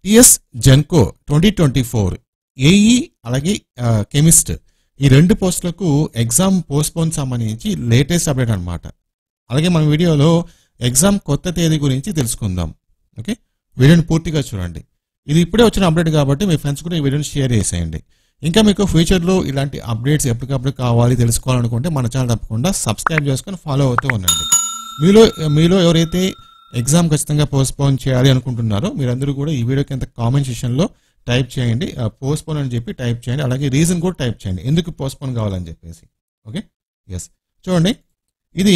TS Genco twenty twenty four AE అలాగే chemist ఈ రెండు పోస్టులకు ఎగ్జామ్ పోస్ట్పోన్ సంబంధించి లేటెస్ట్ అప్డేట్ అన్నమాట అలాగే మన వీడియోలో ఎగ్జామ్ కొత్త తేదీ గురించి తెలుసుకుందాం ఓకే వీడియోని పూర్తిగా చూడండి ఇది ఇప్పుడే వచ్చిన అప్డేట్ కాబట్టి మీ ఫ్రెండ్స్ కూడా ఈ వీడియోని షేర్ చేసేయండి ఇంకా మీకు ఫ్యూచర్లో ఇలాంటి అప్డేట్స్ ఎప్పటికప్పుడు కావాలి తెలుసుకోవాలనుకుంటే మన ఛానల్ తప్పకుండా సబ్స్క్రైబ్ చేసుకొని ఫాలో అవుతూ ఉండండి మీలో మీలో ఎవరైతే ఎగ్జామ్ ఖచ్చితంగా పోస్ట్పోన్ చేయాలి అనుకుంటున్నారో మీరందరూ కూడా ఈ వీడియో కింద కామెంట్ సెక్షన్లో టైప్ చేయండి పోస్ట్పోన్ అని చెప్పి టైప్ చేయండి అలాగే రీజన్ కూడా టైప్ చేయండి ఎందుకు పోస్ట్పోన్ కావాలని చెప్పేసి ఓకే ఎస్ చూడండి ఇది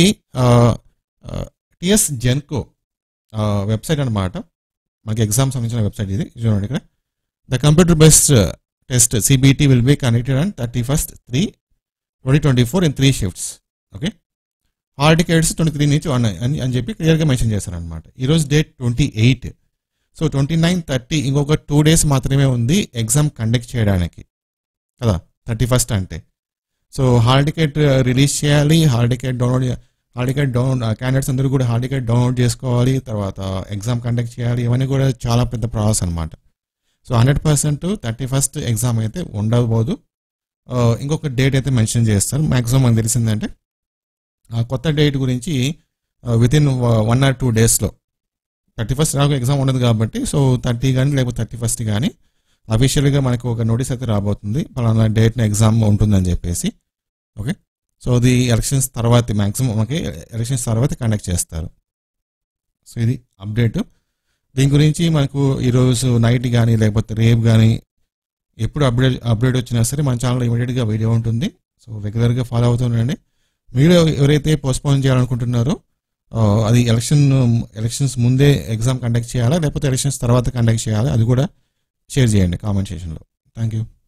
టిఎస్ జెన్కో వెబ్సైట్ అన్నమాట మనకి ఎగ్జామ్ సంబంధించిన వెబ్సైట్ ఇది చూడండి ఇక్కడ the computer based test CBT will be connected and thirty first three twenty twenty four in three shifts okay hall tickets twenty three నుంచి వన్ అని అని చెప్పి క్లియర్గా మెన్షన్ చేశారనమాట ఈరోజు date twenty eight so twenty nine thirty ఇంకొక two days మాత్రమే ఉంది ఎగ్జామ్ కండక్ట్ చేయడానికి కదా థర్టీ ఫస్ట్ అంటే సో హాల్ టికెట్ రిలీజ్ చేయాలి hall ticket download hall ticket down candidates అందరూ కూడా హాల్ టికెట్ డౌన్లోడ్ చేసుకోవాలి తర్వాత ఎగ్జామ్ కండక్ట్ చేయాలి ఇవన్నీ కూడా చాలా పెద్ద ప్రాసెస్ అనమాట so hundred percent thirty first exam అయితే ఉండబోదు ఆ, ఇంకొక డేట్ అయితే మెన్షన్ చేస్తారు మ్యాక్సిమం మనకు తెలిసిందంటే ఆ కొత్త డేట్ గురించి with in one or two డేస్లో థర్టీ ఫస్ట్ రాకు ఎగ్జామ్ ఉండదు కాబట్టి సో థర్టీ కానీ లేకపోతే థర్టీ ఫస్ట్ కానీ అఫీషియల్గా మనకు ఒక నోటీస్ అయితే రాబోతుంది పలానా డేట్న ఎగ్జామ్ ఉంటుందని చెప్పేసి ఓకే సో ఇది ఎలక్షన్స్ తర్వాత మ్యాక్సిమం మనకి ఎలక్షన్స్ తర్వాత కండక్ట్ చేస్తారు సో ఇది అప్డేట్ దీని గురించి మనకు ఈరోజు నైట్ కానీ లేకపోతే రేపు కానీ ఎప్పుడు అప్డేట్ అప్డేట్ వచ్చినా సరే మన ఛానల్లో ఇమీడియట్గా వీడియో ఉంటుంది సో రెగ్యులర్గా ఫాలో అవుతుండండి మీరు ఎవరైతే పోస్ట్పోన్ చేయాలనుకుంటున్నారో ఆ, అది ఎలక్షన్ ఎలక్షన్స్ ముందే ఎగ్జామ్ కండక్ట్ చేయాలా లేకపోతే ఎలక్షన్స్ తర్వాత కండక్ట్ చేయాలా అది కూడా షేర్ చేయండి కామెంట్ సెక్షన్లో థ్యాంక్ యూ